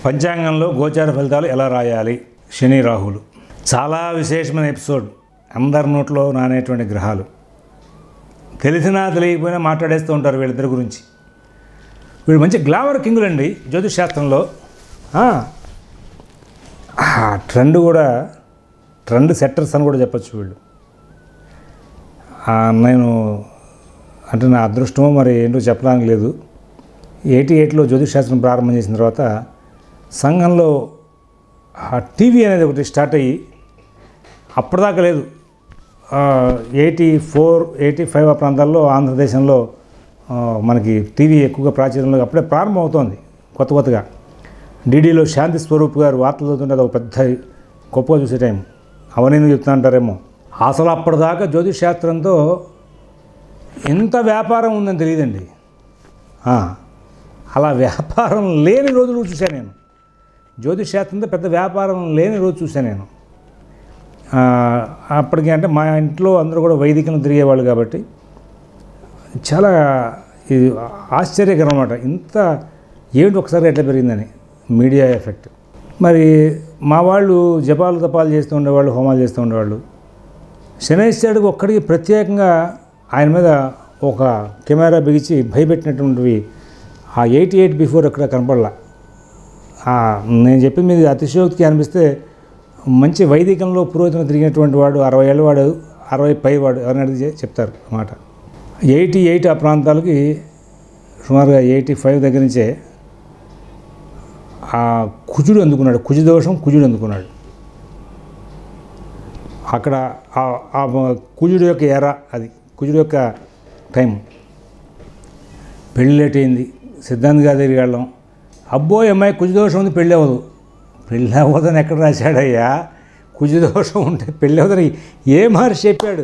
పంచాంగంలో గోచార ఫలితాలు ఎలా రాయాలి శని రాహులు చాలా విశేషమైన ఎపిసోడ్ అందరి నోట్లో నానేటువంటి గ్రహాలు తెలిసినా తెలియకపోయినా మాట్లాడేస్తూ ఉంటారు వీళ్ళిద్దరి గురించి వీళ్ళు మంచి గ్లామర్ కింగులు అండి జ్యోతిష్ శాస్త్రంలో ఆ, ఆ ట్రెండ్ కూడా ట్రెండ్ సెట్టర్స్ అని కూడా చెప్పచ్చు వీళ్ళు ఆ, నేను అంటే నా అదృష్టమో మరి ఏంటో చెప్పడానికి లేదు ఎయిటీ ఎయిట్లో జ్యోతిష్ శాస్త్రం ప్రారంభం చేసిన తర్వాత సంఘంలో ఆ టీవీ అనేది ఒకటి స్టార్ట్ అయ్యి అప్పటిదాకా లేదు ఎయిటీ ఫోర్ ఎయిటీ ఫైవ్ ఆ ప్రాంతాల్లో ఆంధ్రదేశంలో ఆ, మనకి టీవీ ఎక్కువగా ప్రాచుర్యంలో అప్పుడే ప్రారంభం అవుతోంది కొత్త కొత్తగా డీడీలో శాంతి స్వరూప్ గారు వార్తలు చదువుతుంటే అది ఒక పెద్ద గొప్పగా చూసే టైం అవన్నీ చెప్తా అంటారేమో అసలు అప్పటిదాకా జ్యోతిష్ శాస్త్రంతో ఎంత వ్యాపారం ఉందని తెలియదండి ఆ, అలా వ్యాపారం లేని రోజులు చూశాను నేను జ్యోతిష్ శాస్త్రంతో పెద్ద వ్యాపారం లేని రోజు చూశాను నేను ఆ, అప్పటికి అంటే మా ఇంట్లో అందరూ కూడా వైదికను తిరిగేవాళ్ళు కాబట్టి చాలా ఇది ఆశ్చర్యకరం అనమాట ఇంత ఏమిటి ఒకసారి ఎట్లా పెరిగిందని మీడియా ఎఫెక్ట్ మరి మా వాళ్ళు జపాలు తపాలు చేస్తూ ఉండేవాళ్ళు హోమాలు చేస్తూ ఉండేవాళ్ళు శనేశ్వరుడికి ఒక్కడికి ప్రత్యేకంగా ఆయన మీద ఒక కెమెరా బిగించి భయపెట్టినటువంటివి ఆ ఎయిటీ ఎయిట్ బిఫోర్ ఎక్కడ కనపడలా ఆ, నేను చెప్పింది మీద అతిశయోక్తికి అనిపిస్తే మంచి వైదికంలో పురోహితం తిరిగినటువంటి వాడు అరవై ఏళ్ళ వాడు అరవై పై వాడు ఎవరిని అడిగితే చెప్తారు అన్నమాట ఎయిటీ ఎయిట్ ఆ ప్రాంతాలకి సుమారుగా ఎయిటీ ఫైవ్ దగ్గర నుంచే ఆ కుజుడు అందుకున్నాడు కుజు దోషం కుజుడు అందుకున్నాడు అక్కడ ఆ- ఆ కుజుడు యొక్క ఎర అది కుజుడు యొక్క టైం పెళ్ళి లేట్ అయింది సిద్ధాంత్ గారి దగ్గరికి వెళ్ళాం అబ్బో ఈ అమ్మాయి కుజదోషం ఉంది పెళ్ళి అవ్వదు పెళ్ళి అవ్వదని ఎక్కడ రాశాడయ్యా కుజదోషం ఉంటే పెళ్ళి అవ్వదని ఏ మహర్షి చెప్పాడు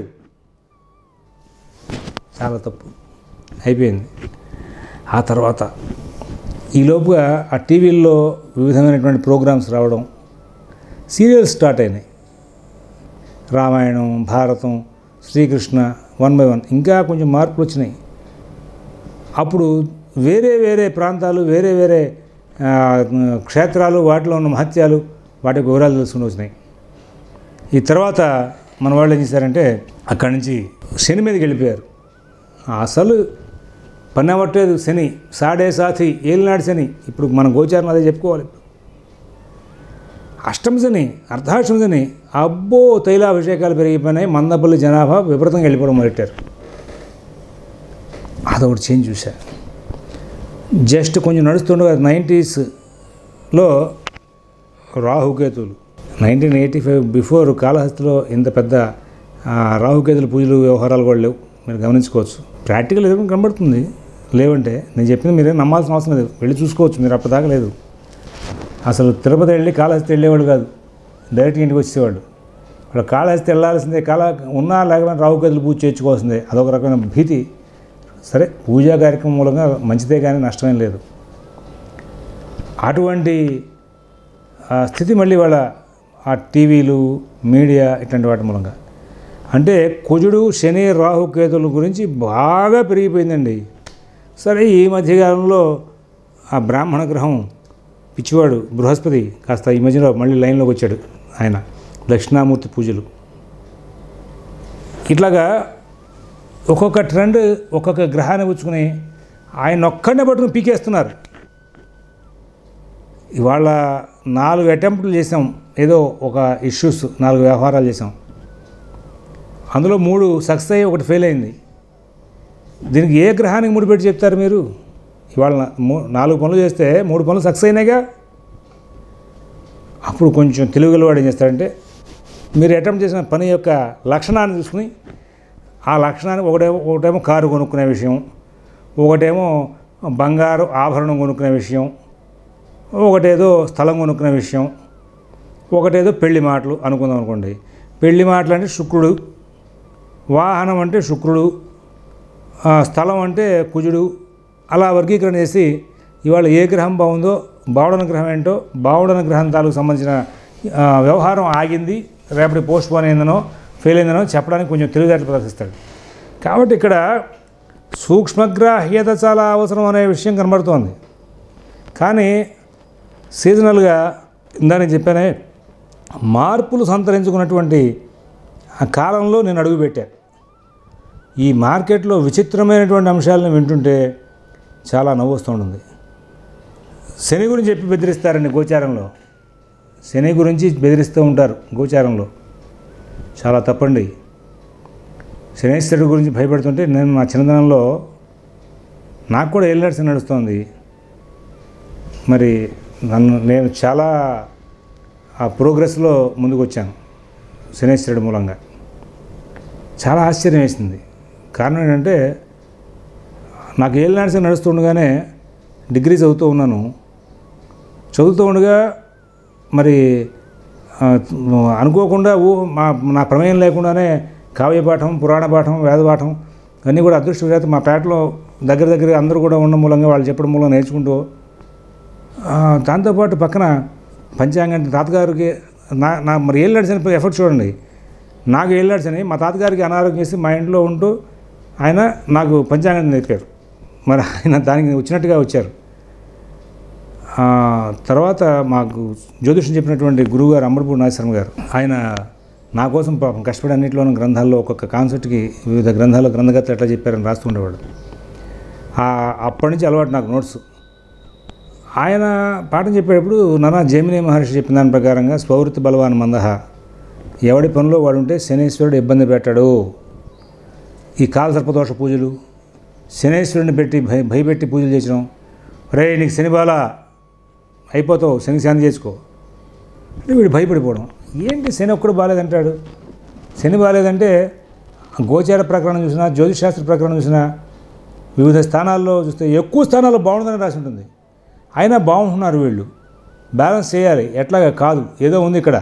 చాలా తప్పు అయిపోయింది ఆ తర్వాత ఈలోపుగా ఆ టీవీల్లో వివిధమైనటువంటి ప్రోగ్రామ్స్ రావడం సీరియల్స్ స్టార్ట్ అయినాయి Ramayanam Bharatam Srikrishna one by one ఇంకా కొంచెం మార్పులు వచ్చినాయి అప్పుడు వేరే వేరే ప్రాంతాలు వేరే వేరే ఆ, క్షేత్రాలు వాటిలో ఉన్న మహత్యాలు వాటి వివరాలు తెలుసుకుని వచ్చినాయి ఈ తర్వాత మన వాళ్ళు ఏం చేశారంటే అక్కడి నుంచి శని మీదకి వెళ్ళిపోయారు అసలు పని అవ్వట్లేదు శని సాడే సాథి ఏలినాడు శని ఇప్పుడు మన గోచారం అదే చెప్పుకోవాలి అష్టమ శని అర్ధాష్టమ శని అబ్బో తైలాభిషేకాలు పెరిగిపోయినాయి మందపల్లి జనాభా విపరీతంగా వెళ్ళిపోవడం మొదలెట్టారు అదొకటి చేంజ్ చూసా జస్ట్ కొంచెం నడుస్తుండగా నైంటీస్లో రాహుకేతులు నైన్టీన్ ఎయిటీ ఫైవ్ బిఫోర్ కాళహస్తిలో ఇంత పెద్ద ఆ, రాహుకేతుల పూజలు వ్యవహారాలు కూడా లేవు మీరు గమనించుకోవచ్చు ప్రాక్టికల్ ఎదురు కనబడుతుంది లేవంటే నేను చెప్పింది మీరేం నమ్మాల్సిన అవసరం లేదు వెళ్ళి చూసుకోవచ్చు మీరు అప్పటిదాకా లేదు అసలు తిరుపతి వెళ్ళి కాళహస్తి వెళ్ళేవాడు కాదు డైరెక్ట్ ఇంటికి వచ్చేవాడు వాళ్ళు కాళహస్తి వెళ్ళాల్సిందే కాళ ఉన్నా లేకపోయినా రాహుకేతులు పూజ చేయించుకోవాల్సిందే అదొక రకమైన భీతి సరే పూజా కార్యక్రమం మూలంగా మంచిదే కానీ నష్టమేం లేదు అటువంటి ఆ, స్థితి మళ్ళీ వాళ్ళ ఆ టీవీలు మీడియా ఇట్లాంటి వాటి మూలంగా అంటే కుజుడు శని రాహు కేతుల గురించి బాగా పెరిగిపోయిందండి సరే ఈ మధ్యకాలంలో ఆ బ్రాహ్మణ గ్రహం పిచ్చివాడు బృహస్పతి కాస్త ఈ మధ్యలో మళ్ళీ లైన్లోకి వచ్చాడు ఆయన దక్షిణామూర్తి పూజలు ఇట్లాగా ఒక్కొక్క ట్రెండ్ ఒక్కొక్క గ్రహాన్ని పుచ్చుకుని ఆయన ఒక్కడనే పట్టుకుని పీకేస్తున్నారు ఇవాళ నాలుగు అటెంప్ట్లు చేసాం ఏదో ఒక ఇష్యూస్ నాలుగు వ్యవహారాలు చేసాం అందులో మూడు సక్సెస్ అయ్యి ఒకటి ఫెయిల్ అయింది దీనికి ఏ గ్రహానికి ముడిపెట్టి చెప్తారు మీరు ఇవాళ నా- మూ- నాలుగు పనులు చేస్తే మూడు పనులు సక్సెస్ అయినాయిగా అప్పుడు కొంచెం తెలుగులో వాడు ఏం చేస్తాడంటే మీరు అటెంప్ట్ చేసిన పని యొక్క లక్షణాన్ని చూసుకుని ఆ లక్షణాన్ని ఒకటేమో ఒకటేమో కారు కొనుక్కునే విషయం ఒకటేమో బంగారు ఆభరణం కొనుక్కునే విషయం ఒకటేదో స్థలం కొనుక్కునే విషయం ఒకటేదో పెళ్లి మాటలు అనుకుందాం అనుకోండి పెళ్లి మాటలు అంటే శుక్రుడు వాహనం అంటే శుక్రుడు ఆ, స్థలం అంటే కుజుడు అలా వర్గీకరణ చేసి ఇవాళ ఏ గ్రహం బాగుందో బావుడన గ్రహం ఏంటో బావుడన గ్రహం తాలూకు సంబంధించిన ఆ, వ్యవహారం ఆగింది రేపటి పోస్ట్ పోన్ అయిందనో ఫెయిల్ అయిందనో చెప్పడానికి కొంచెం తెలివితేటలు ప్రదర్శిస్తాడు కాబట్టి ఇక్కడ సూక్ష్మగ్రాహ్యత చాలా అవసరం అనే విషయం కనబడుతోంది కానీ సీజనల్గా ఇందా నేను చెప్పానే మార్పులు సంతరించుకున్నటువంటి ఆ కాలంలో నేను అడుగుపెట్టా ఈ మార్కెట్లో విచిత్రమైనటువంటి అంశాలను వింటుంటే చాలా నవ్వు వస్తూ ఉంటుంది శని గురించి చెప్పి బెదిరిస్తారండి గోచారంలో శని గురించి బెదిరిస్తూ ఉంటారు గోచారంలో చాలా తప్పండి శనేశ్వరుడు గురించి భయపడుతుంటే నేను నా చిన్నతనంలో నాకు కూడా ఏలినట్స్ నడుస్తుంది మరి నన్ను నేను చాలా ఆ ప్రోగ్రెస్లో ముందుకు వచ్చాను శనేశ్వరుడు మూలంగా చాలా ఆశ్చర్యం వేసింది కారణం ఏంటంటే నాకు ఏళ్ళు నడిచి నడుస్తుండగానే డిగ్రీ చదువుతూ ఉన్నాను చదువుతూ ఉండగా మరి ఆ, అనుకోకుండా ఊ మా నా ప్రమేయం లేకుండానే కావ్య పాఠం పురాణ పాఠం వేద పాఠం అన్నీ కూడా అదృష్టవశాత్తు మా పేటలో దగ్గర దగ్గర అందరూ కూడా ఉన్న మూలంగా వాళ్ళు చెప్పడం మూలంగా నేర్చుకుంటూ ఆ, దాంతోపాటు పక్కన పంచాంగం అంటే తాతగారికి నా నా మరి ఏళ్ళు నడిచిన ఎఫర్ట్ చూడండి నాకు ఏళ్ళు నడిచని మా తాతగారికి అనారోగ్యం చేసి మా ఇంట్లో ఉంటూ ఆయన నాకు పంచాంగం నేర్పారు మరి ఆయన దానికి వచ్చినట్టుగా వచ్చారు ఆ, తర్వాత మాకు జ్యోతిషం చెప్పినటువంటి గురువుగారు అమరపూడి నాగేశ్వరం గారు ఆయన నా కోసం పాపం కష్టపడి అన్నింటిలోనూ గ్రంథాల్లో ఒక్కొక్క కాన్సెప్ట్కి వివిధ గ్రంథాల్లో గ్రంథకర్త ఎట్లా చెప్పారని రాస్తుండేవాడు ఆ, అప్పటి నుంచి అలవాటు నాకు నోట్స్ ఆయన పాఠం చెప్పేటప్పుడు నానా జైమిని మహర్షి చెప్పిన దాని ప్రకారంగా స్వవృత్తి బలవాన్ మందహ ఎవడి పనిలో వాడు ఉంటే శనీశ్వరుడు ఇబ్బంది పెట్టాడు ఈ కాల సర్పదోష పూజలు శనేశ్వరుని పెట్టి భయ భయపెట్టి పూజలు చేసినాం రే నీకు శని బాల అయిపోతావు శని శాంతి చేసుకో అంటే వీడు భయపడిపోవడం ఏంటి శని ఒక్కడు బాగాలేదంటాడు శని బాగాలేదంటే గోచార ప్రకరణం చూసినా జ్యోతిషాస్త్ర ప్రకరణం చూసినా వివిధ స్థానాల్లో చూస్తే ఎక్కువ స్థానాల్లో బాగుందని రాసి ఉంటుంది అయినా బాగుంటున్నారు వీళ్ళు బ్యాలెన్స్ చేయాలి ఎట్లాగా కాదు ఏదో ఉంది ఇక్కడ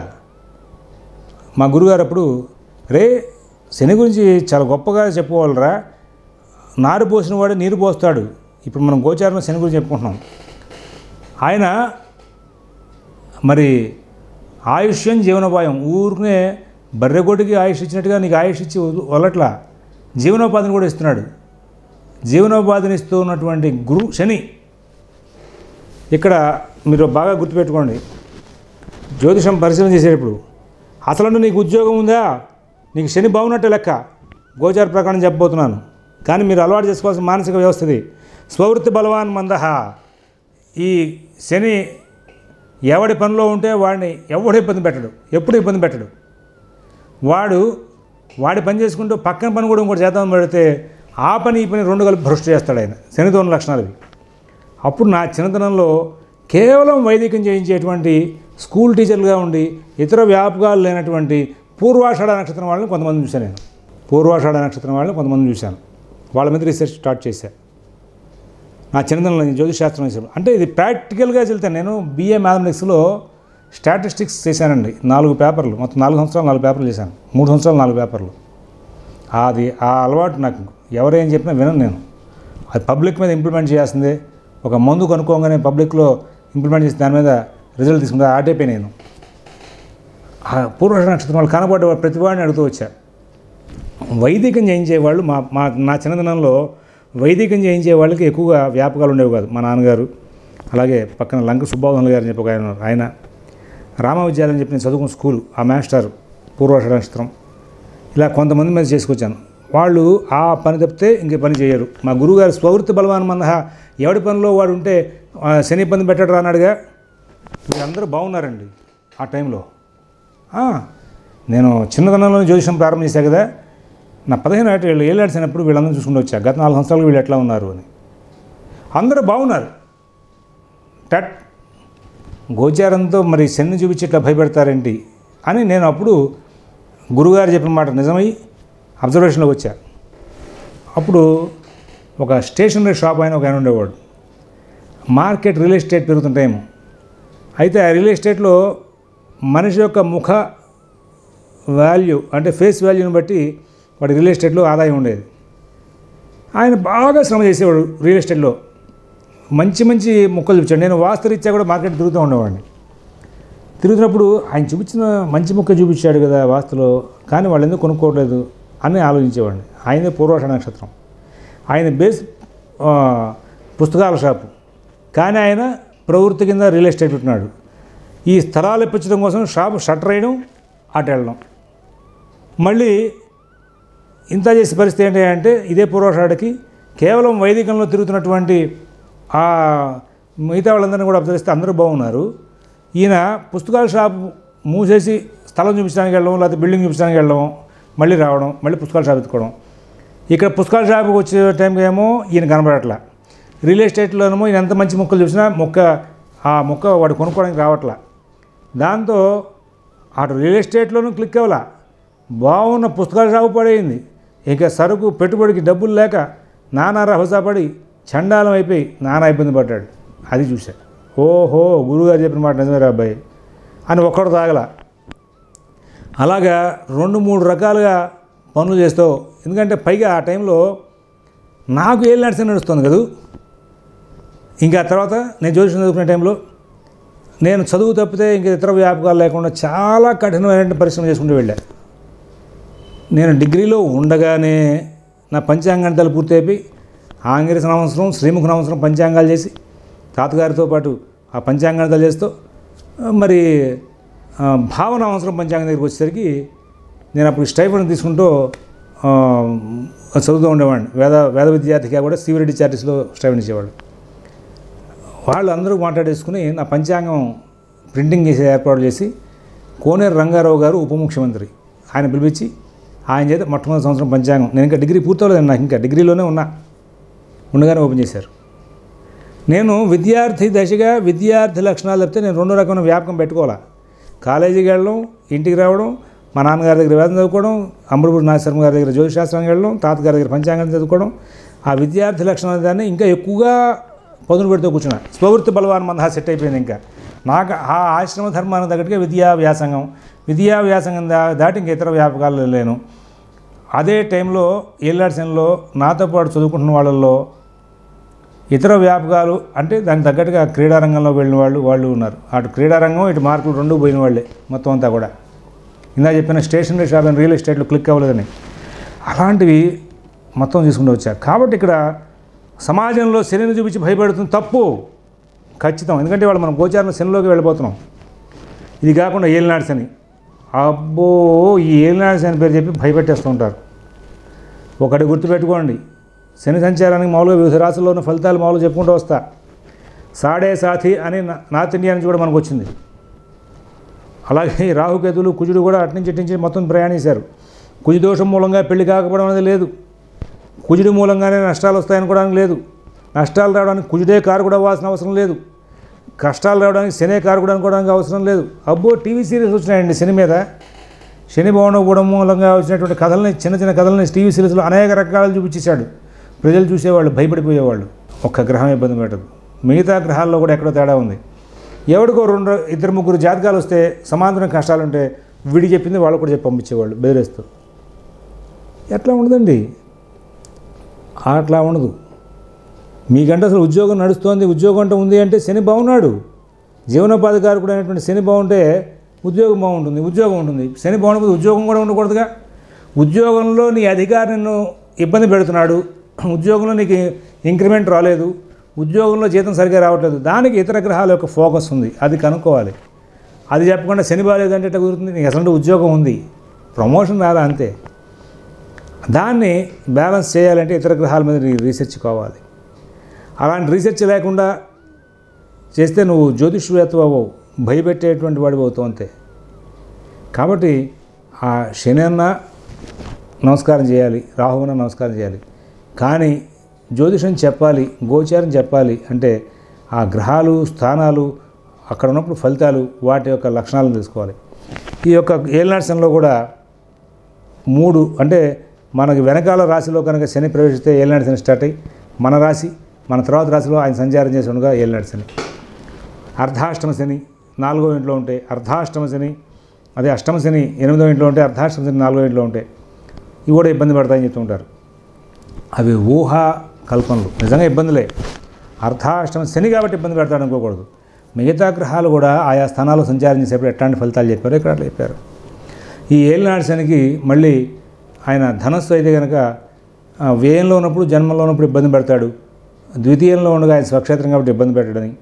మా గురుగారు అప్పుడు రే శని గురించి చాలా గొప్పగా చెప్పుకోవాలరా నారు పోసిన వాడు నీరు పోస్తాడు ఇప్పుడు మనం గోచారంలో శని గురించి చెప్పుకుంటున్నాం ఆయన మరి ఆయుష్యం జీవనోపాయం ఊరికనే బర్రెగొడ్డికి ఆయుష్ ఇచ్చినట్టుగా నీకు ఆయుష్ ఇచ్చి వదల- వదలట్లా జీవనోపాధిని కూడా ఇస్తున్నాడు జీవనోపాధిని ఇస్తూ ఉన్నటువంటి గురు శని ఇక్కడ మీరు బాగా గుర్తుపెట్టుకోండి జ్యోతిషం పరిశీలన చేసేటప్పుడు అసలు నీకు ఉద్యోగం ఉందా నీకు శని బాగున్నట్టే లెక్క గోచార ప్రకారం చెప్పబోతున్నాను కానీ మీరు అలవాటు చేసుకోవాల్సిన మానసిక వ్యవస్థ ఇది స్వవృత్తి బలవాన్ మందహ ఈ శని ఎవడి పనిలో ఉంటే వాడిని ఎవడు ఇబ్బంది పెట్టడు ఎప్పుడు ఇబ్బంది పెట్టడు వాడు వాడి పని చేసుకుంటూ పక్కన పని కూడా ఇంకోటి చేద్దాం పెడితే ఆ పని ఈ పని రెండు కలిపి భ్రష్టు చేస్తాడు ఆయన శనితోని లక్షణాలు ఇవి అప్పుడు నా చిన్నతనంలో కేవలం వైదికం చేయించేటువంటి స్కూల్ టీచర్లుగా ఉండి ఇతర వ్యాపకాలు లేనటువంటి పూర్వాషాఢ నక్షత్రం వాళ్ళని కొంతమంది చూశాను నేను పూర్వాషాఢ నక్షత్రం వాళ్ళని కొంతమంది చూశాను వాళ్ళ మీద రీసెర్చ్ స్టార్ట్ చేశాను నా చిన్నతనంలో నేను జ్యోతిష్ శాస్త్రం చేశాను అంటే ఇది ప్రాక్టికల్గా వెళ్తాను నేను బిఏ మ్యాథమెటిక్స్లో స్టాటిస్టిక్స్ చేశానండి నాలుగు పేపర్లు మొత్తం నాలుగు సంవత్సరాలు నాలుగు పేపర్లు చేశాను మూడు సంవత్సరాలు నాలుగు పేపర్లు అది ఆ అలవాటు నాకు ఎవరేం చెప్పినా వినను నేను అది పబ్లిక్ మీద ఇంప్లిమెంట్ చేయాల్సిందే ఒక మందు కనుక్కోగానే పబ్లిక్లో ఇంప్లిమెంట్ చేసి దాని మీద రిజల్ట్ తీసుకుంటే ఆటైపోయి నేను ఆ పూర్వష నక్షత్రం వాళ్ళు కనబడ్డ ప్రతి వాడిని అడుగుతూ వచ్చా వైదికం చేయించే వాళ్ళు మా మా నా చిన్నతనంలో వైదికం చేయించే వాళ్ళకి ఎక్కువగా వ్యాపకాలు ఉండేవి కాదు మా నాన్నగారు అలాగే పక్కన లంక సుబ్బాబు గారు అని చెప్పి ఒక ఆయన ఉన్నారు. ఆయన రామ విద్యాలయం చెప్పి నేను చదువుకున్న స్కూల్ ఆ మాస్టర్ పూర్వాష నక్షత్రం ఇలా కొంతమంది మీద చేసుకొచ్చాను వాళ్ళు ఆ పని తప్పితే ఇంకే పని చేయరు మా గురువుగారు స్వవృత్తి బలవాన్ మందహ ఎవడి పనిలో వాడు ఉంటే ఆ, శని ఇబ్బంది పెట్టాడు రా అన్నాడుగా వీళ్ళందరూ బాగున్నారండి ఆ టైంలో ఆ, నేను చిన్నతనంలో జ్యోతిషం ప్రారంభం చేశా కదా నా పదిహేను ఏట వీళ్ళు ఏళ్ళు నడిచినప్పుడు వీళ్ళందరూ చూసుకుంటూ వచ్చా గత నాలుగు సంవత్సరాలు వీళ్ళు ఎట్లా ఉన్నారు అని అందరూ బాగున్నారు టట్ గోచారంతో మరి శని చూపించి ఇట్లా భయపెడతారేంటి అని నేను అప్పుడు గురుగారు చెప్పిన మాట నిజమై అబ్జర్వేషన్లోకి వచ్చా అప్పుడు ఒక స్టేషనరీ షాప్ ఆయన ఒక ఆయన ఉండేవాడు మార్కెట్ రియల్ ఎస్టేట్ పెరుగుతుంటేమో అయితే ఆ రియల్ ఎస్టేట్లో మనిషి యొక్క ముఖ వాల్యూ అంటే ఫేస్ వాల్యూని బట్టి వాడి రియల్ ఎస్టేట్లో ఆదాయం ఉండేది ఆయన బాగా శ్రమ చేసేవాడు రియల్ ఎస్టేట్లో మంచి మంచి మొక్కలు చూపించాడు నేను వాస్తరీత్యా కూడా మార్కెట్ తిరుగుతూ ఉండేవాడిని తిరుగుతున్నప్పుడు ఆయన చూపించిన మంచి మొక్క చూపించాడు కదా వాస్తులో కానీ వాళ్ళు ఎందుకు కొనుక్కోవట్లేదు అని ఆలోచించేవాడిని ఆయనే పూర్వాష నక్షత్రం ఆయన బేస్ ఆ, పుస్తకాల షాపు కానీ ఆయన ప్రవృత్తి కింద రియల్ ఎస్టేట్ పెట్టినాడు ఈ స్థలాలు ఇప్పించడం కోసం షాప్ షట్టర్ వేయడం అటు వెళ్ళడం మళ్ళీ ఇంత చేసే పరిస్థితి ఏంటి అంటే ఇదే పూర్వషాడికి కేవలం వైదికంలో తిరుగుతున్నటువంటి ఆ మిగతా వాళ్ళందరినీ కూడా అబ్జర్వ్ చేస్తే అందరూ బాగున్నారు ఈయన పుస్తకాల షాప్ మూసేసి స్థలం చూపించడానికి వెళ్ళడం లేకపోతే బిల్డింగ్ చూపించడానికి వెళ్ళడం మళ్ళీ రావడం మళ్ళీ పుస్తకాల షాప్ ఎత్తుకోవడం ఇక్కడ పుస్తకాల షాప్కి వచ్చే టైంకి ఏమో ఈయన కనబడట్లా రియల్ ఎస్టేట్లోనేమో ఈయన ఎంత మంచి మొక్కలు చూసినా మొక్క ఆ మొక్క వాడు కొనుక్కోవడానికి రావట్లా దాంతో అటు రియల్ ఎస్టేట్లోనూ క్లిక్ అవ్వాల బాగున్న పుస్తకాల షాపు పడేయింది ఇక సరుకు పెట్టుబడికి డబ్బులు లేక నానా రహసాపడి చండాలం అయిపోయి నానా ఇబ్బంది పడ్డాడు అది చూశా ఓహో గురువుగారు చెప్పిన మాట నిజమేరా అబ్బాయి అని ఒక్కడు తాగల అలాగా రెండు మూడు రకాలుగా పనులు చేస్తావు ఎందుకంటే పైగా ఆ టైంలో నాకు ఏళ్ళు నడిచి నడుస్తుంది కదా ఇంకా తర్వాత నేను జ్యోతిషం చదువుకునే టైంలో నేను చదువు తప్పితే ఇంక ఇతర వ్యాపకాలు లేకుండా చాలా కఠినమైన పరిశ్రమ చేసుకుంటూ వెళ్ళా నేను డిగ్రీలో ఉండగానే నా పంచాంగాంతాలు పూర్తయిపోయి ఆంగ్ర సంవత్సరం శ్రీముఖ సంవత్సరం పంచాంగాలు చేసి తాతగారితో పాటు ఆ పంచాంగాంతాలు చేస్తూ ఆ, మరి ఆ, భావన అవసరం పంచాంగం దగ్గరికి వచ్చేసరికి నేను అప్పుడు స్టైఫండ్ తీసుకుంటూ ఆ, చదువుతూ ఉండేవాడిని వేద వేద విద్యార్థిగా కూడా సివిరెడ్డి చార్టీస్లో స్టైఫండ్ ఇచ్చేవాడు వాళ్ళు అందరూ మాట్లాడేసుకుని నా పంచాంగం ప్రింటింగ్ చేసే ఏర్పాటు చేసి కోనేరు రంగారావు గారు ఉప ముఖ్యమంత్రి ఆయన పిలిపించి ఆయన చేత మొట్టమొదటి సంవత్సరం పంచాంగం నేను ఇంకా డిగ్రీ పూర్తవలేదు నాకు ఇంకా డిగ్రీలోనే ఉన్నా ఉండగానే ఓపెన్ చేశారు నేను విద్యార్థి దశగా విద్యార్థి లక్షణాలు చెప్తే నేను రెండు రకమైన వ్యాపకం పెట్టుకోవాలా కాలేజీకి వెళ్ళడం ఇంటికి రావడం మా నాన్నగారి దగ్గర వేదం చదువుకోవడం అమృపూడి నాగశర్మ గారి దగ్గర జ్యోతిశాస్త్రం వెళ్ళడం తాతగారి దగ్గర పంచాంగం చదువుకోవడం ఆ విద్యార్థి లక్షణాల దాన్ని ఇంకా ఎక్కువగా పదును పెడుతూ కూర్చున్నా స్వవృత్తి బలవాన్ మందహా సెట్ అయిపోయింది ఇంకా నాకు ఆ ఆశ్రమ ధర్మానికి తగ్గట్టుగా విద్యా వ్యాసంగం విద్యా వ్యాసంగం దా దాటి ఇంక ఇతర వ్యాపకాలు లేను అదే టైంలో ఏళ్ళాడ్సన్లో నాతో పాటు చదువుకుంటున్న వాళ్ళల్లో ఇతర వ్యాపకాలు అంటే దానికి తగ్గట్టుగా క్రీడారంగంలో వెళ్ళిన వాళ్ళు వాళ్ళు ఉన్నారు అటు క్రీడారంగం ఇటు మార్కులు రెండు పోయిన వాళ్ళే మొత్తం అంతా కూడా ఇందా చెప్పిన స్టేషనరీ షాప్ అండ్ రియల్ ఎస్టేట్లో క్లిక్ అవ్వలేదని అలాంటివి మొత్తం తీసుకుంటూ వచ్చా కాబట్టి ఇక్కడ సమాజంలో శనిని చూపించి భయపెడుతుంది తప్పు ఖచ్చితం ఎందుకంటే వాళ్ళు మనం గోచారణ శనిలోకి వెళ్ళిపోతున్నాం ఇది కాకుండా ఏలినాడు శని అబ్బో ఈ ఏలినాడు శని పేరు చెప్పి భయపెట్టేస్తూ ఉంటారు ఒకటి గుర్తుపెట్టుకోండి శని సంచారానికి మామూలుగా వివిధ రాశుల్లో ఉన్న ఫలితాలు మామూలుగా చెప్పుకుంటూ వస్తా సాడే సాథి అని నా- నార్త్ ఇండియా నుంచి కూడా మనకు వచ్చింది అలాగే ఈ రాహుకేతులు కుజుడు కూడా అట్నుంచి ఇట్నుంచి మొత్తం ప్రయాణించారు కుజు దోషం మూలంగా పెళ్లి కాకపోవడం అనేది లేదు కుజుడి మూలంగానే నష్టాలు వస్తాయనుకోవడానికి లేదు నష్టాలు రావడానికి కుజుడే కారు కూడా అవ్వాల్సిన అవసరం లేదు కష్టాలు రావడానికి శనే కారు కూడా అనుకోవడానికి అవసరం లేదు అబ్బో టీవీ సీరియల్స్ వచ్చినాయండి శని మీద శని భవనం మూలంగా వచ్చినటువంటి కథల్ని చిన్న చిన్న కథల్ని టీవీ సిరీస్లో అనేక రకాలు చూపించేశాడు ప్రజలు చూసేవాళ్ళు భయపడిపోయేవాళ్ళు ఒక్క గ్రహం ఇబ్బంది పెట్టదు మిగతా గ్రహాల్లో కూడా ఎక్కడో తేడా ఉంది ఎవడికో రెండు ఇద్దరు ముగ్గురు జాతకాలు వస్తే సమాంతరం కష్టాలు ఉంటే వీడి చెప్పింది వాళ్ళు కూడా చెప్పి పంపించేవాళ్ళు బెదిరేస్తూ ఎట్లా ఉండదండి అట్లా ఉండదు మీకంటే అసలు ఉద్యోగం నడుస్తోంది ఉద్యోగం అంటే ఉంది అంటే శని బాగున్నాడు జీవనోపాధి కారకుడు అయినటువంటి శని బాగుంటే ఉద్యోగం బాగుంటుంది ఉద్యోగం ఉంటుంది శని బాగుండకపోతే ఉద్యోగం కూడా ఉండకూడదుగా ఉద్యోగంలో నీ అధికారి నిన్ను ఇబ్బంది పెడుతున్నాడు ఉద్యోగంలో నీకు ఇంక్రిమెంట్ రాలేదు ఉద్యోగంలో జీతం సరిగ్గా రావట్లేదు దానికి ఇతర గ్రహాల యొక్క ఫోకస్ ఉంది అది కనుక్కోవాలి అది చెప్పకుండా శని బాగాలేదంటే ఎట్లా కుదురుతుంది నీకు అసలు ఉద్యోగం ఉంది ప్రమోషన్ రాదా అంతే దాన్ని బ్యాలెన్స్ చేయాలంటే ఇతర గ్రహాల మీద నీ రీసెర్చ్ కావాలి అలాంటి రీసెర్చ్ లేకుండా చేస్తే నువ్వు జ్యోతిష్వేత్త అవ్వవు భయపెట్టేటువంటి వాడివి అవుతావు అంతే కాబట్టి ఆ శని అన్న నమస్కారం చేయాలి రాహువన్న నమస్కారం చేయాలి కానీ జ్యోతిషం చెప్పాలి గోచారం చెప్పాలి అంటే ఆ గ్రహాలు స్థానాలు అక్కడ ఉన్నప్పుడు ఫలితాలు వాటి యొక్క లక్షణాలను తెలుసుకోవాలి ఈ యొక్క ఏలినాడ్సంలో కూడా మూడు అంటే మనకి వెనకాల రాశిలో కనుక శని ప్రవేశిస్తే ఏలినాడు శని స్టార్ట్ అయ్యి మన రాశి మన తర్వాత రాశిలో ఆయన సంచారం చేసి ఉండగా ఏలినాడు శని అర్ధాష్టమ శని నాలుగో ఇంట్లో ఉంటే అర్ధాష్టమ శని అదే అష్టమ శని ఎనిమిదో ఇంట్లో ఉంటే అర్ధాష్టమ శని నాలుగో ఇంట్లో ఉంటే ఇవి కూడా ఇబ్బంది పడతాయని చెప్తూ ఉంటారు అవి ఊహా కల్పనలు నిజంగా ఇబ్బందులే అర్ధాష్టమ శని కాబట్టి ఇబ్బంది పెడతాడు అనుకోకూడదు మిగతా గ్రహాలు కూడా ఆయా స్థానాల్లో సంచారం చేసేప్పుడు ఎట్లాంటి ఫలితాలు చెప్పారో ఇక్కడ అట్లా చెప్పారు ఈ ఏలినాడు శనికి మళ్ళీ ఆయన ధనస్సు అయితే కనుక ఆ, వ్యయంలో ఉన్నప్పుడు జన్మంలో ఉన్నప్పుడు ఇబ్బంది పెడతాడు ద్వితీయంలో ఉండగా ఆయన స్వక్షేత్రం కాబట్టి ఇబ్బంది పెట్టడని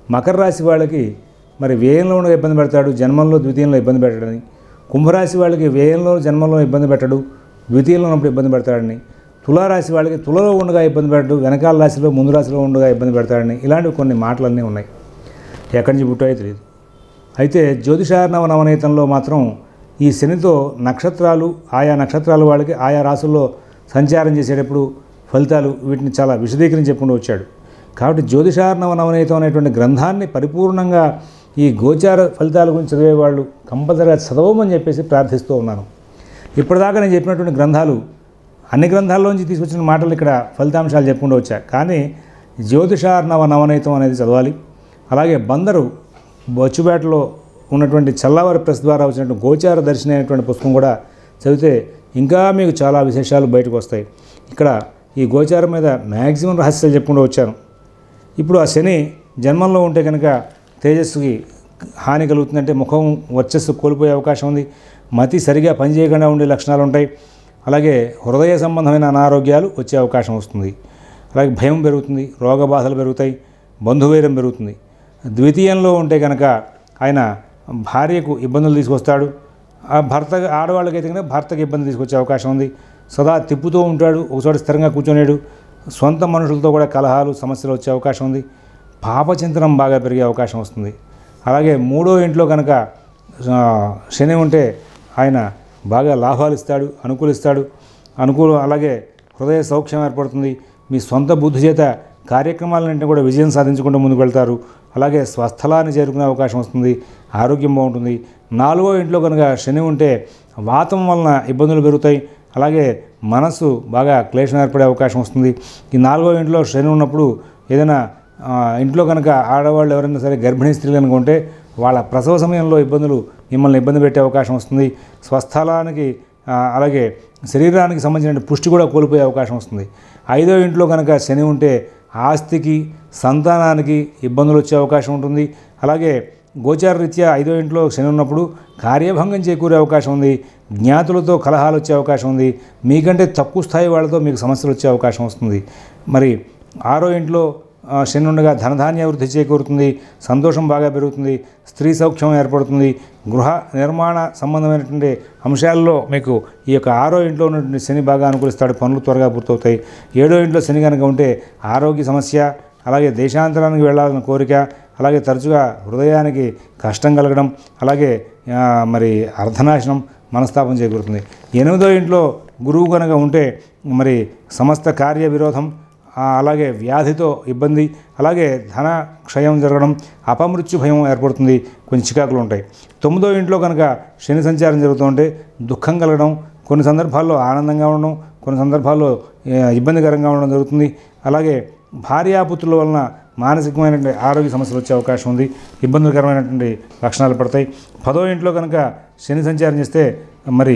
మకర రాశి వాళ్ళకి మరి వ్యయంలో ఉండగా ఇబ్బంది పెడతాడు జన్మంలో ద్వితీయంలో ఇబ్బంది పెట్టడని కుంభరాశి వాళ్ళకి వ్యయంలో జన్మంలో ఇబ్బంది పెట్టడు ద్వితీయంలో ఉన్నప్పుడు ఇబ్బంది పెడతాడని తులారాశి వాళ్ళకి తులలో ఉండగా ఇబ్బంది పెట్టడు వెనకాల రాశిలో ముందు రాశిలో ఉండగా ఇబ్బంది పెడతాడని ఇలాంటివి కొన్ని మాటలన్నీ ఉన్నాయి ఎక్కడి నుంచి పుట్టాయో తెలియదు అయితే జ్యోతిషార్ణవ నవనీతంలో మాత్రం ఈ శనితో నక్షత్రాలు ఆయా నక్షత్రాల వాళ్ళకి ఆయా రాసుల్లో సంచారం చేసేటప్పుడు ఫలితాలు వీటిని చాలా విశదీకరించి చెప్పుకుంటూ వచ్చాడు కాబట్టి జ్యోతిషార్ణవ నవనీతం అనేటువంటి గ్రంథాన్ని పరిపూర్ణంగా ఈ గోచార ఫలితాల గురించి చదివేవాళ్ళు కంపల్సరిగా చదవమని చెప్పేసి ప్రార్థిస్తూ ఉన్నాను ఇప్పటిదాకా నేను చెప్పినటువంటి గ్రంథాలు అన్ని గ్రంథాల్లోంచి తీసుకొచ్చిన మాటలు ఇక్కడ ఫలితాంశాలు చెప్పుకుంటూ వచ్చా కానీ జ్యోతిషార్ణవ నవనీతం అనేది చదవాలి అలాగే బందరు బొచ్చుపేటలో ఉన్నటువంటి చల్లవారి ప్రెస్ ద్వారా వచ్చినటువంటి గోచార దర్శనం అనేటువంటి పుస్తకం కూడా చదివితే ఇంకా మీకు చాలా విశేషాలు బయటకు వస్తాయి ఇక్కడ ఈ గోచారం మీద మ్యాక్సిమం రహస్యాలు చెప్పుకుంటూ వచ్చాను ఇప్పుడు ఆ శని జన్మంలో ఉంటే కనుక తేజస్సుకి హాని కలుగుతుందంటే ముఖం వర్చస్సు కోల్పోయే అవకాశం ఉంది మతి సరిగా పనిచేయకుండా ఉండే లక్షణాలు ఉంటాయి అలాగే హృదయ సంబంధమైన అనారోగ్యాలు వచ్చే అవకాశం వస్తుంది అలాగే భయం పెరుగుతుంది రోగ బాధలు పెరుగుతాయి బంధువైరం పెరుగుతుంది ద్వితీయంలో ఉంటే కనుక ఆయన భార్యకు ఇబ్బందులు తీసుకొస్తాడు ఆ భర్త ఆడవాళ్ళకైతే కనుక భర్తకి ఇబ్బంది తీసుకొచ్చే అవకాశం ఉంది సదా తిప్పుతూ ఉంటాడు ఒకచోట స్థిరంగా కూర్చోలేడు సొంత మనుషులతో కూడా కలహాలు సమస్యలు వచ్చే అవకాశం ఉంది పాపచింతనం బాగా పెరిగే అవకాశం వస్తుంది అలాగే మూడో ఇంట్లో కనుక ఆ, శని ఉంటే ఆయన బాగా లాభాలు ఇస్తాడు అనుకూలిస్తాడు అనుకూల అలాగే హృదయ సౌఖ్యం ఏర్పడుతుంది మీ సొంత బుద్ధి చేత కార్యక్రమాలన్నింటినీ కూడా విజయం సాధించుకుంటూ ముందుకు వెళ్తారు అలాగే స్వస్థలాన్ని చేరుకునే అవకాశం వస్తుంది ఆరోగ్యం బాగుంటుంది నాలుగో ఇంట్లో కనుక శని ఉంటే వాతం వలన ఇబ్బందులు పెరుగుతాయి అలాగే మనస్సు బాగా క్లేశం ఏర్పడే అవకాశం వస్తుంది ఈ నాలుగో ఇంట్లో శని ఉన్నప్పుడు ఏదైనా ఆ, ఇంట్లో కనుక ఆడవాళ్ళు ఎవరైనా సరే గర్భిణీ స్త్రీలు కనుక ఉంటే వాళ్ళ ప్రసవ సమయంలో ఇబ్బందులు మిమ్మల్ని ఇబ్బంది పెట్టే అవకాశం వస్తుంది స్వస్థలానికి ఆ, అలాగే శరీరానికి సంబంధించిన పుష్టి కూడా కోల్పోయే అవకాశం వస్తుంది ఐదో ఇంట్లో కనుక శని ఉంటే ఆస్తికి సంతానానికి ఇబ్బందులు వచ్చే అవకాశం ఉంటుంది అలాగే గోచార రీత్యా ఐదో ఇంట్లో శని ఉన్నప్పుడు కార్యభంగం చేకూరే అవకాశం ఉంది జ్ఞాతులతో కలహాలు వచ్చే అవకాశం ఉంది మీకంటే తక్కువ స్థాయి వాళ్ళతో మీకు సమస్యలు వచ్చే అవకాశం వస్తుంది మరి ఆరో ఇంట్లో ఆ, శని ఉండగా ధనధాన్య వృద్ధి చేకూరుతుంది సంతోషం బాగా పెరుగుతుంది స్త్రీ సౌఖ్యం ఏర్పడుతుంది గృహ నిర్మాణ సంబంధమైనటువంటి అంశాల్లో మీకు ఈ యొక్క ఆరో ఇంట్లో ఉన్నటువంటి శని బాగా అనుకూలిస్తాడు పనులు త్వరగా పూర్తవుతాయి ఏడో ఇంట్లో శని కనుక ఉంటే ఆరోగ్య సమస్య అలాగే దేశాంతరానికి వెళ్ళాలన్న కోరిక అలాగే తరచుగా హృదయానికి కష్టం కలగడం అలాగే ఆ, మరి అర్ధనాశనం మనస్తాపం చేకూరుతుంది ఎనిమిదో ఇంట్లో గురువు కనుక ఉంటే మరి సమస్త కార్య విరోధం ఆ, అలాగే వ్యాధితో ఇబ్బంది అలాగే ధన క్షయం జరగడం అపమృత్యు భయం ఏర్పడుతుంది కొంచెం చికాకులు ఉంటాయి తొమ్మిదో ఇంట్లో కనుక శని సంచారం జరుగుతుంటే దుఃఖం కలగడం కొన్ని సందర్భాల్లో ఆనందంగా ఉండడం కొన్ని సందర్భాల్లో ఏ, ఇబ్బందికరంగా ఉండడం జరుగుతుంది అలాగే భార్యాపుత్రుల వలన మానసికమైనటువంటి ఆరోగ్య సమస్యలు వచ్చే అవకాశం ఉంది ఇబ్బందికరమైనటువంటి లక్షణాలు పడతాయి పదో ఇంట్లో కనుక శని సంచారం చేస్తే మరి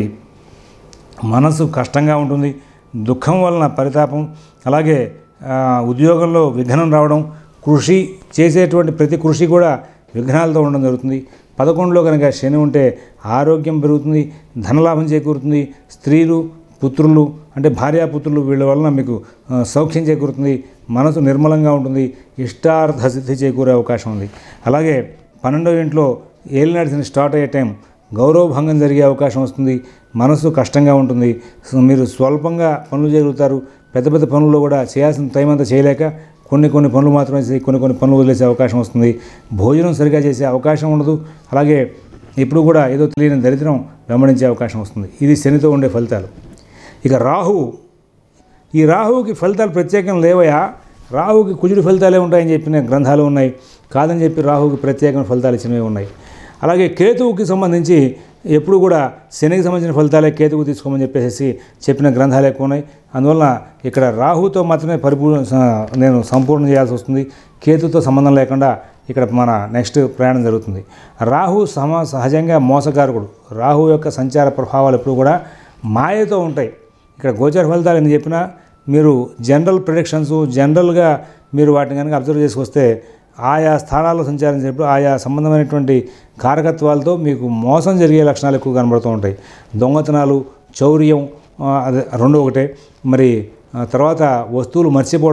మనసు కష్టంగా ఉంటుంది దుఃఖం వలన పరితాపం అలాగే ఆ, ఉద్యోగంలో విఘ్నం రావడం కృషి చేసేటువంటి ప్రతి కృషి కూడా విఘ్నాలతో ఉండడం జరుగుతుంది పదకొండులో కనుక శని ఉంటే ఆరోగ్యం పెరుగుతుంది ధనలాభం చేకూరుతుంది స్త్రీలు పుత్రులు అంటే భార్యాపుత్రులు వీళ్ళ వలన మీకు ఆ, సౌఖ్యం చేకూరుతుంది మనసు నిర్మలంగా ఉంటుంది ఇష్టార్థ సిద్ధి చేకూరే అవకాశం ఉంది అలాగే పన్నెండో ఇంట్లో ఏలినాడిసిన స్టార్ట్ అయ్యే టైం గౌరవభంగం జరిగే అవకాశం వస్తుంది మనసు కష్టంగా ఉంటుంది సో మీరు స్వల్పంగా పనులు చేయగలుగుతారు పెద్ద పెద్ద పనుల్లో కూడా చేయాల్సిన టైం అంతా చేయలేక కొన్ని కొన్ని పనులు మాత్రమే చేసి కొన్ని కొన్ని పనులు వదిలేసే అవకాశం వస్తుంది భోజనం సరిగా చేసే అవకాశం ఉండదు అలాగే ఇప్పుడు కూడా ఏదో తెలియని దరిద్రం వెంబడించే అవకాశం వస్తుంది ఇది శనితో ఉండే ఫలితాలు ఇక రాహువు ఈ రాహువుకి ఫలితాలు ప్రత్యేకం లేవయా రాహువుకి కుజుడి ఫలితాలే ఉంటాయని చెప్పిన గ్రంథాలు ఉన్నాయి కాదని చెప్పి రాహువుకి ప్రత్యేకమైన ఫలితాలు ఇచ్చినవి ఉన్నాయి అలాగే కేతువుకి సంబంధించి ఎప్పుడు కూడా శనికి సంబంధించిన ఫలితాలే కేతువు తీసుకోమని చెప్పేసి చెప్పిన గ్రంథాలు ఎక్కువ ఉన్నాయి అందువలన ఇక్కడ రాహుతో మాత్రమే పరిపూర్ణ స- నేను సంపూర్ణ చేయాల్సి వస్తుంది కేతుతో సంబంధం లేకుండా ఇక్కడ మన నెక్స్ట్ ప్రయాణం జరుగుతుంది రాహు సమ సహజంగా మోసకారకుడు రాహు యొక్క సంచార ప్రభావాలు ఎప్పుడు కూడా మాయతో ఉంటాయి ఇక్కడ గోచర ఫలితాలు అని చెప్పినా మీరు జనరల్ ప్రిడిక్షన్స్ జనరల్గా మీరు వాటిని కనుక అబ్జర్వ్ చేసుకొస్తే ఆయా స్థానాల్లో సంచారించినప్పుడు ఆయా సంబంధమైనటువంటి కారకత్వాలతో మీకు మోసం జరిగే లక్షణాలు ఎక్కువ కనబడుతూ ఉంటాయి దొంగతనాలు చౌర్యం ఆ, అదే రెండు ఒకటే మరి ఆ, తర్వాత వస్తువులు మర్చిపోవడం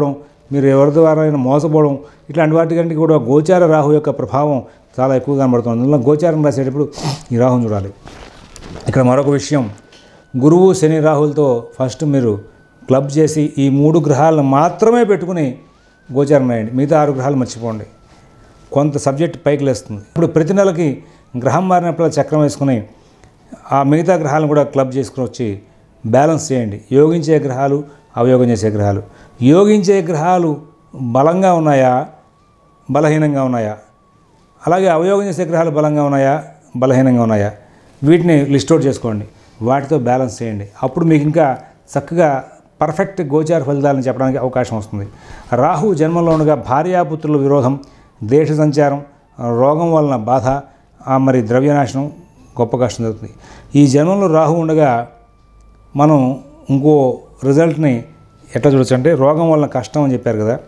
మీరు ఎవరి ద్వారా అయినా మోసపోవడం ఇట్లాంటి వాటికంటే కూడా గోచార రాహు యొక్క ప్రభావం చాలా ఎక్కువగా కనబడుతుంది అందువల్ల గోచారం రాసేటప్పుడు ఈ రాహుని చూడాలి ఇక్కడ మరొక విషయం గురువు శని రాహులతో ఫస్ట్ మీరు క్లబ్ చేసి ఈ మూడు గ్రహాలను మాత్రమే పెట్టుకుని గోచారం రాయండి మిగతా ఆరు గ్రహాలు మర్చిపోండి కొంత సబ్జెక్ట్ పైకి లేస్తుంది ఇప్పుడు ప్రతి నెలకి గ్రహం మారినప్పుడు చక్రం వేసుకుని ఆ మిగతా గ్రహాలను కూడా క్లబ్ చేసుకుని వచ్చి బ్యాలెన్స్ చేయండి యోగించే గ్రహాలు అవయోగం చేసే గ్రహాలు యోగించే గ్రహాలు బలంగా ఉన్నాయా బలహీనంగా ఉన్నాయా అలాగే అవయోగం చేసే గ్రహాలు బలంగా ఉన్నాయా బలహీనంగా ఉన్నాయా వీటిని లిస్ట్ అవుట్ చేసుకోండి వాటితో బ్యాలెన్స్ చేయండి అప్పుడు మీకు ఇంకా చక్కగా పర్ఫెక్ట్ గోచార ఫలితాలను చెప్పడానికి అవకాశం వస్తుంది రాహు జన్మంలో ఉండగా భార్యాపుత్రుల విరోధం దేశ సంచారం రోగం వలన బాధ ఆ మరి ద్రవ్యనాశనం గొప్ప కష్టం జరుగుతుంది ఈ జన్మంలో రాహు ఉండగా మనం ఇంకో రిజల్ట్ని ఎట్లా చూడొచ్చు అంటే రోగం వలన కష్టం అని చెప్పారు కదా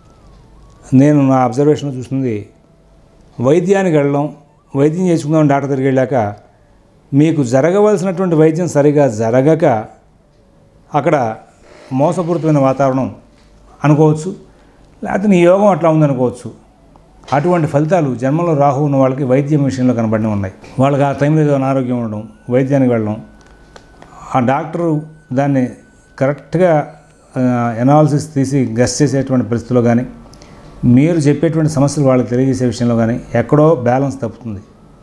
నేను నా అబ్జర్వేషన్ చూస్తుంది వైద్యానికి వెళ్ళడం వైద్యం చేసుకుందాం డాక్టర్ దగ్గరికి వెళ్ళాక మీకు జరగవలసినటువంటి వైద్యం సరిగా జరగక అక్కడ మోసపూరితమైన వాతావరణం అనుకోవచ్చు లేకపోతే నీ యోగం అట్లా ఉందనుకోవచ్చు అటువంటి ఫలితాలు జన్మలో రాహు ఉన్న వాళ్ళకి వైద్యం విషయంలో కనబడి ఉన్నాయి వాళ్ళకి ఆ టైంలో ఏదో అనారోగ్యం ఉండడం వైద్యానికి వెళ్ళడం ఆ డాక్టరు దాన్ని కరెక్ట్గా ఎనాలిసిస్ తీసి గెస్ చేసేటువంటి పరిస్థితుల్లో కానీ మీరు చెప్పేటువంటి సమస్యలు వాళ్ళకి తెలియజేసే విషయంలో కానీ ఎక్కడో బ్యాలెన్స్ తప్పుతుంది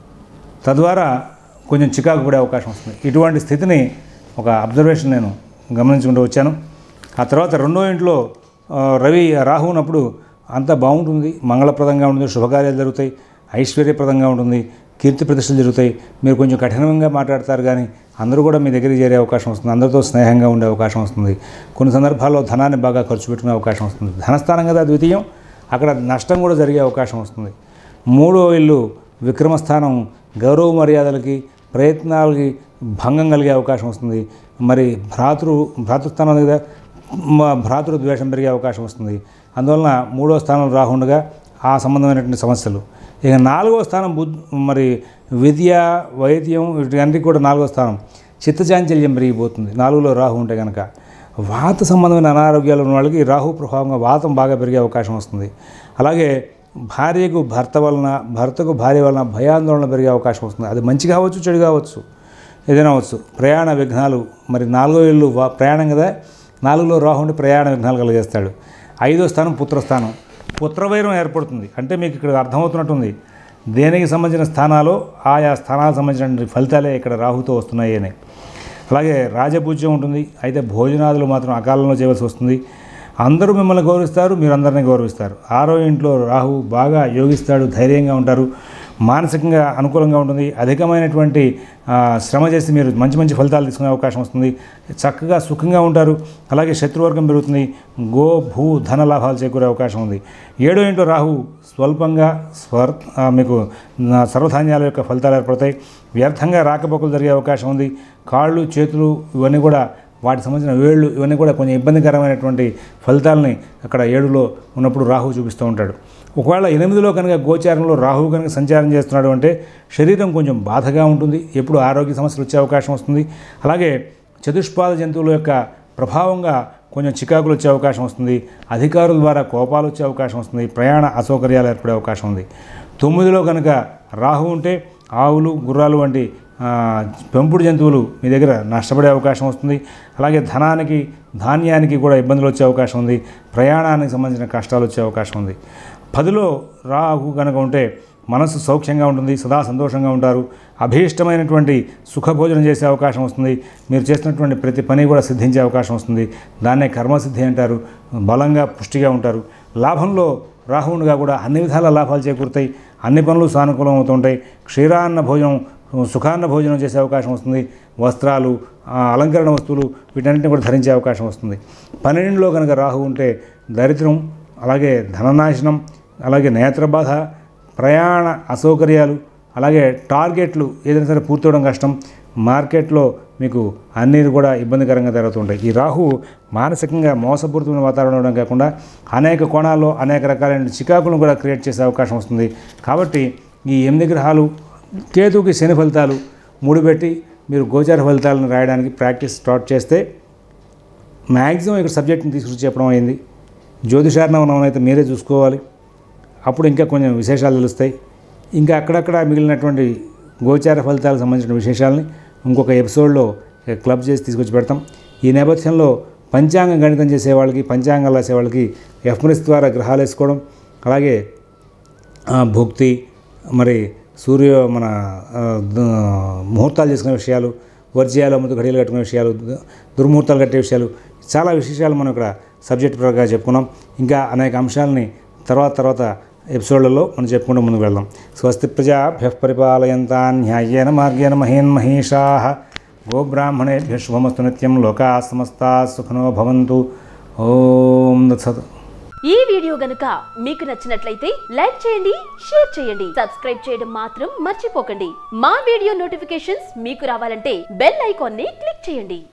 తద్వారా కొంచెం చికాకు పడే అవకాశం వస్తుంది ఇటువంటి స్థితిని ఒక అబ్జర్వేషన్ నేను గమనించుకుంటూ వచ్చాను ఆ తర్వాత రెండో ఇంట్లో ఆ, రవి రాహు ఉన్నప్పుడు అంతా బాగుంటుంది మంగళప్రదంగా ఉంటుంది శుభకార్యాలు జరుగుతాయి ఐశ్వర్యప్రదంగా ఉంటుంది కీర్తి ప్రతిష్టలు జరుగుతాయి మీరు కొంచెం కఠినంగా మాట్లాడతారు కానీ అందరూ కూడా మీ దగ్గరికి చేరే అవకాశం వస్తుంది అందరితో స్నేహంగా ఉండే అవకాశం వస్తుంది కొన్ని సందర్భాల్లో ధనాన్ని బాగా ఖర్చు పెట్టుకునే అవకాశం వస్తుంది ధనస్థానం కదా ద్వితీయం అక్కడ నష్టం కూడా జరిగే అవకాశం వస్తుంది మూడో ఇల్లు విక్రమస్థానం గౌరవ మర్యాదలకి ప్రయత్నాలకి భంగం కలిగే అవకాశం వస్తుంది మరి భ్రాతృ భ్రాతృస్థానం ఉంది కదా మ- భ్రాతృ ద్వేషం పెరిగే అవకాశం వస్తుంది అందువలన మూడో స్థానం రాకుండా ఆ సంబంధమైనటువంటి సమస్యలు ఇక నాలుగో స్థానం బుద్ధ మరి విద్య వైద్యం వీటికన్నిటికీ కూడా నాలుగో స్థానం చిత్తచాంచల్యం పెరిగిపోతుంది నాలుగులో రాహు ఉంటే కనుక వాత సంబంధమైన అనారోగ్యాలు ఉన్న వాళ్ళకి రాహు ప్రభావంగా వాతం బాగా పెరిగే అవకాశం వస్తుంది అలాగే భార్యకు భర్త వలన భర్తకు భార్య వలన భయాందోళన పెరిగే అవకాశం వస్తుంది అది మంచి కావచ్చు చెడు కావచ్చు ఏదైనా అవచ్చు ప్రయాణ విఘ్నాలు మరి నాలుగో ఇల్లు వా- ప్రయాణం కదా నాలుగులో రాహుండి ప్రయాణ విఘ్నాలు కలిగేస్తాడు ఐదో స్థానం పుత్రస్థానం పుత్రవైరం ఏర్పడుతుంది అంటే మీకు ఇక్కడ అర్థమవుతున్నట్టుంది దేనికి సంబంధించిన స్థానాలు ఆయా స్థానాలకు సంబంధించిన ఫలితాలే ఇక్కడ రాహుతో వస్తున్నాయి అని అలాగే రాజపూజ్యం ఉంటుంది అయితే భోజనాదులు మాత్రం అకాలంలో చేయవలసి వస్తుంది అందరూ మిమ్మల్ని గౌరవిస్తారు మీరు అందరినీ గౌరవిస్తారు ఆరో ఇంట్లో రాహు బాగా యోగిస్తాడు ధైర్యంగా ఉంటారు మానసికంగా అనుకూలంగా ఉంటుంది అధికమైనటువంటి ఆ, శ్రమ చేసి మీరు మంచి మంచి ఫలితాలు తీసుకునే అవకాశం వస్తుంది చక్కగా సుఖంగా ఉంటారు అలాగే శత్రువర్గం పెరుగుతుంది గో భూ ధన లాభాలు చేకూరే అవకాశం ఉంది ఏడో ఇంట్లో రాహు స్వల్పంగా స్వర్ ఆ, మీకు ఆ, సర్వధాన్యాల యొక్క ఫలితాలు ఏర్పడతాయి వ్యర్థంగా రాకపోకలు జరిగే అవకాశం ఉంది కాళ్ళు చేతులు ఇవన్నీ కూడా వాటికి సంబంధించిన వేళ్ళు ఇవన్నీ కూడా కొంచెం ఇబ్బందికరమైనటువంటి ఫలితాలని అక్కడ ఏడులో ఉన్నప్పుడు రాహు చూపిస్తూ ఉంటాడు ఒకవేళ ఎనిమిదిలో కనుక గోచారంలో రాహు కనుక సంచారం చేస్తున్నాడు అంటే శరీరం కొంచెం బాధగా ఉంటుంది ఎప్పుడు ఆరోగ్య సమస్యలు వచ్చే అవకాశం వస్తుంది అలాగే చతుష్పాద జంతువుల యొక్క ప్రభావంగా కొంచెం చికాకులు వచ్చే అవకాశం వస్తుంది అధికారుల ద్వారా కోపాలు వచ్చే అవకాశం వస్తుంది ప్రయాణ అసౌకర్యాలు ఏర్పడే అవకాశం ఉంది తొమ్మిదిలో కనుక రాహు ఉంటే ఆవులు గుర్రాలు వంటి ఆ, పెంపుడు జంతువులు మీ దగ్గర నష్టపడే అవకాశం వస్తుంది అలాగే ధనానికి ధాన్యానికి కూడా ఇబ్బందులు వచ్చే అవకాశం ఉంది ప్రయాణానికి సంబంధించిన కష్టాలు వచ్చే అవకాశం ఉంది పదిలో రాహు కనుక ఉంటే మనసు సౌఖ్యంగా ఉంటుంది సదా సంతోషంగా ఉంటారు అభీష్టమైనటువంటి సుఖభోజనం చేసే అవకాశం వస్తుంది మీరు చేసినటువంటి ప్రతి పని కూడా సిద్ధించే అవకాశం వస్తుంది దాన్నే కర్మసిద్ధి అంటారు బలంగా పుష్టిగా ఉంటారు లాభంలో రాహువునిగా కూడా అన్ని విధాల లాభాలు చేకూరుతాయి అన్ని పనులు సానుకూలం అవుతుంటాయి క్షీరాన్న భోజనం సుఖాన్న భోజనం చేసే అవకాశం వస్తుంది వస్త్రాలు ఆ, అలంకరణ వస్తువులు వీటన్నిటిని కూడా ధరించే అవకాశం వస్తుంది పన్నెండులో కనుక రాహు ఉంటే దరిద్రం అలాగే ధననాశనం అలాగే నేత్రబాధ ప్రయాణ అసౌకర్యాలు అలాగే టార్గెట్లు ఏదైనా సరే పూర్తవడం కష్టం మార్కెట్లో మీకు అన్నీ కూడా ఇబ్బందికరంగా జరుగుతుంటాయి ఈ రాహు మానసికంగా మోసపూరితమైన వాతావరణం ఉండడం కాకుండా అనేక కోణాల్లో అనేక రకాలైన చికాకులను కూడా క్రియేట్ చేసే అవకాశం వస్తుంది కాబట్టి ఈ ఎనిమిది గ్రహాలు కేతుకి శని ఫలితాలు ముడిపెట్టి మీరు గోచార ఫలితాలను రాయడానికి ప్రాక్టీస్ స్టార్ట్ చేస్తే మ్యాక్సిమం ఇక్కడ సబ్జెక్ట్ని తీసుకొచ్చి చెప్పడం అయింది జ్యోతిషార్ణవనం అయితే మీరే చూసుకోవాలి అప్పుడు ఇంకా కొంచెం విశేషాలు తెలుస్తాయి ఇంకా అక్కడక్కడ మిగిలినటువంటి గోచార ఫలితాలకు సంబంధించిన విశేషాలని ఇంకొక ఎపిసోడ్లో క్లబ్ చేసి తీసుకొచ్చి పెడతాం ఈ నేపథ్యంలో పంచాంగం గణితం చేసే వాళ్ళకి పంచాంగాలు రాసే వాళ్ళకి ఎఫ్ఎంఎస్ ద్వారా గ్రహాలు వేసుకోవడం అలాగే ఆ, భుక్తి మరి సూర్య మన ఆ, ద- ముహూర్తాలు చేసుకునే విషయాలు వర్జ్యాలు ముందు గడియలు కట్టుకునే విషయాలు దు- దుర్ముహూర్తాలు కట్టే విషయాలు చాలా విశేషాలు మనం ఇక్కడ సబ్జెక్ట్ ప్రకారం చెప్పుకున్నాం ఇంకా అనేక అంశాలని తర్వాత తర్వాత ఎపిసోడ్లలో మనం చెప్పుకుంటూ ముందుకు వెళ్దాం స్వస్తి ప్రజాభ్య పరిపాలయంతాన్ న్యాయేన మార్గేణ మహేన్ మహేషా గోబ్రాహ్మణేభ్య శుభమస్తు నిత్యం లోకా సమస్తా సుఖనో భవంతు ఓం దత్సత్ ఈ వీడియో గనుక మీకు నచ్చినట్లయితే లైక్ చేయండి షేర్ చేయండి సబ్స్క్రైబ్ చేయడం మాత్రం మర్చిపోకండి మా వీడియో నోటిఫికేషన్స్ మీకు రావాలంటే బెల్ ఐకాన్ ని క్లిక్ చేయండి